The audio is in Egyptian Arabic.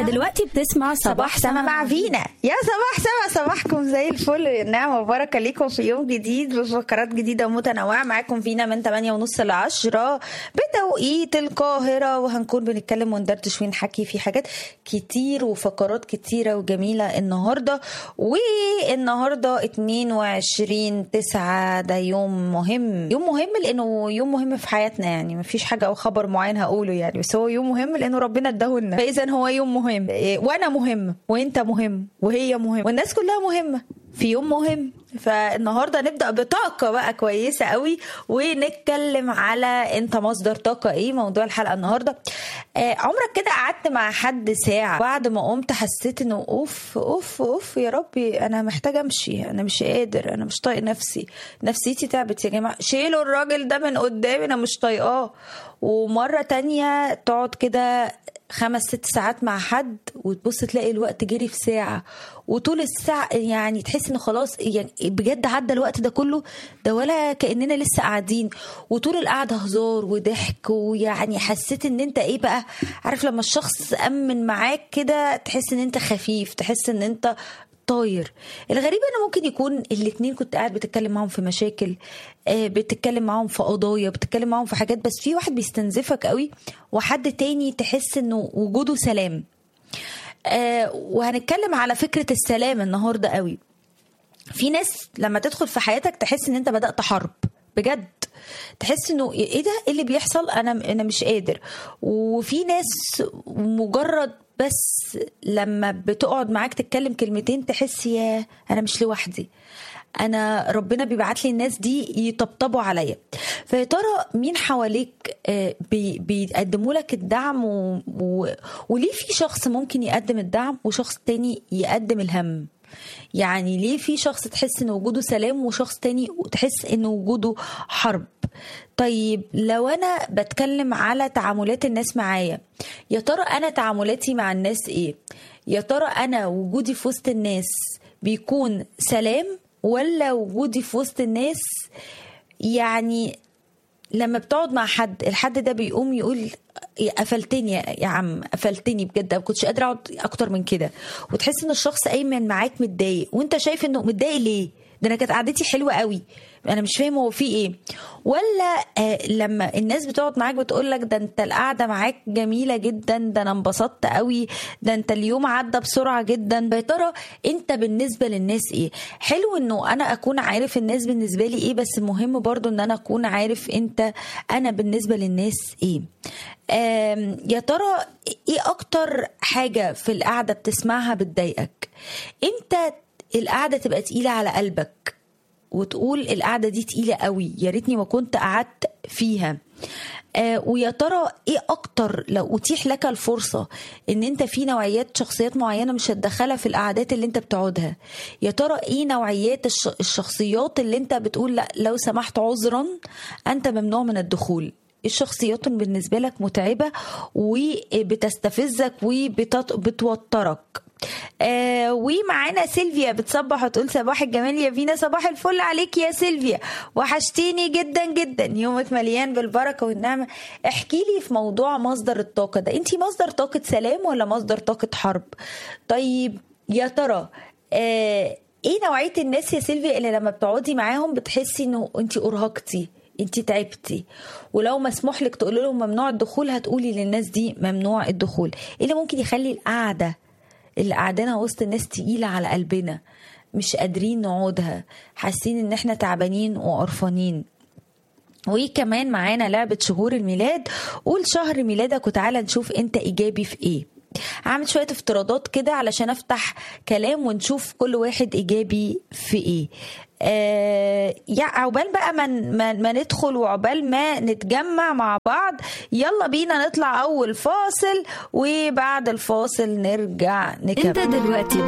دلوقتي بتسمع صباح سما مع فينا يا صباح سما صباحكم زي الفل نعمة وبركة ليكم في يوم جديد بفقرات جديدة ومتنوعة معاكم فينا من 8 ونص ل 10 بتوقيت القاهرة وهنكون بنتكلم وندردش ونحكي في حاجات كتير وفقرات كتيرة وجميلة النهاردة والنهاردة 22 9 ده يوم مهم يوم مهم لأنه يوم مهم في حياتنا يعني مفيش حاجة أو خبر معين هقوله يعني بس هو يوم مهم لأنه ربنا اداهولنا فإذا هو يوم مهم إيه، وأنا مهم وأنت مهم وهي مهم والناس كلها مهمة في يوم مهم فالنهارده نبدا بطاقه بقى كويسه قوي ونتكلم على انت مصدر طاقه ايه موضوع الحلقه النهارده آه عمرك كده قعدت مع حد ساعه بعد ما قمت حسيت انه اوف اوف اوف يا ربي انا محتاجه امشي انا مش قادر انا مش طايق نفسي نفسيتي تعبت يا جماعه شيلوا الراجل ده من قدامي انا مش طايقاه ومره تانية تقعد كده خمس ست ساعات مع حد وتبص تلاقي الوقت جري في ساعة وطول الساعة يعني تحس انه خلاص يعني بجد عدى الوقت ده كله ده ولا كأننا لسه قاعدين وطول القعدة هزار وضحك ويعني حسيت ان انت ايه بقى عارف لما الشخص أمن معاك كده تحس ان انت خفيف تحس ان انت طاير الغريب انه ممكن يكون الاتنين كنت قاعد بتتكلم معاهم في مشاكل آه، بتتكلم معاهم في قضايا بتتكلم معاهم في حاجات بس في واحد بيستنزفك قوي وحد تاني تحس انه وجوده سلام آه، وهنتكلم على فكرة السلام النهاردة قوي في ناس لما تدخل في حياتك تحس ان انت بدأت حرب بجد تحس انه ايه ده ايه اللي بيحصل انا انا مش قادر وفي ناس مجرد بس لما بتقعد معاك تتكلم كلمتين تحس يا انا مش لوحدي انا ربنا بيبعت لي الناس دي يطبطبوا عليا فيا ترى مين حواليك آه، بي بيقدموا لك الدعم و... و... وليه في شخص ممكن يقدم الدعم وشخص تاني يقدم الهم يعني ليه في شخص تحس ان وجوده سلام وشخص تاني تحس ان وجوده حرب طيب لو انا بتكلم على تعاملات الناس معايا يا ترى انا تعاملاتي مع الناس ايه يا ترى انا وجودي في وسط الناس بيكون سلام ولا وجودي في وسط الناس يعني لما بتقعد مع حد الحد ده بيقوم يقول يا قفلتني يا يا عم قفلتني بجد ما كنتش قادره اقعد اكتر من كده وتحس ان الشخص ايمن معاك متضايق وانت شايف انه متضايق ليه ده انا كانت قعدتي حلوه قوي انا مش فاهم هو في ايه ولا آه لما الناس بتقعد معاك بتقول لك ده انت القعده معاك جميله جدا ده انا انبسطت قوي ده انت اليوم عدى بسرعه جدا يا ترى انت بالنسبه للناس ايه حلو انه انا اكون عارف الناس بالنسبه لي ايه بس مهم برضو ان انا اكون عارف انت انا بالنسبه للناس ايه آم، يا ترى ايه اكتر حاجه في القعده بتسمعها بتضايقك امتى القعده تبقى تقيله على قلبك وتقول القعده دي تقيله قوي يا ريتني ما كنت قعدت فيها آه ويا ترى ايه اكتر لو اتيح لك الفرصه ان انت في نوعيات شخصيات معينه مش هتدخلها في القعدات اللي انت بتقعدها يا ترى ايه نوعيات الش- الشخصيات اللي انت بتقول لا لو سمحت عذرا انت ممنوع من الدخول الشخصيات بالنسبه لك متعبه وبتستفزك وبتوترك آه ومعانا سيلفيا بتصبح وتقول صباح الجمال يا فينا صباح الفل عليك يا سيلفيا وحشتيني جدا جدا يومك مليان بالبركه والنعمه احكي لي في موضوع مصدر الطاقه ده انت مصدر طاقه سلام ولا مصدر طاقه حرب طيب يا ترى آه ايه نوعيه الناس يا سيلفيا اللي لما بتقعدي معاهم بتحسي انه انت ارهقتي انت تعبتي ولو مسموح لك تقولي لهم ممنوع الدخول هتقولي للناس دي ممنوع الدخول ايه اللي ممكن يخلي القعده اللي قعدنا وسط الناس تقيلة على قلبنا مش قادرين نقعدها حاسين ان احنا تعبانين وقرفانين وكمان معانا لعبة شهور الميلاد قول شهر ميلادك وتعالى نشوف انت ايجابي في ايه هعمل شوية افتراضات كده علشان افتح كلام ونشوف كل واحد ايجابي في ايه آه يا عقبال بقى ما, ما, ما ندخل وعقبال ما نتجمع مع بعض يلا بينا نطلع اول فاصل وبعد الفاصل نرجع نكمل انت دلوقتي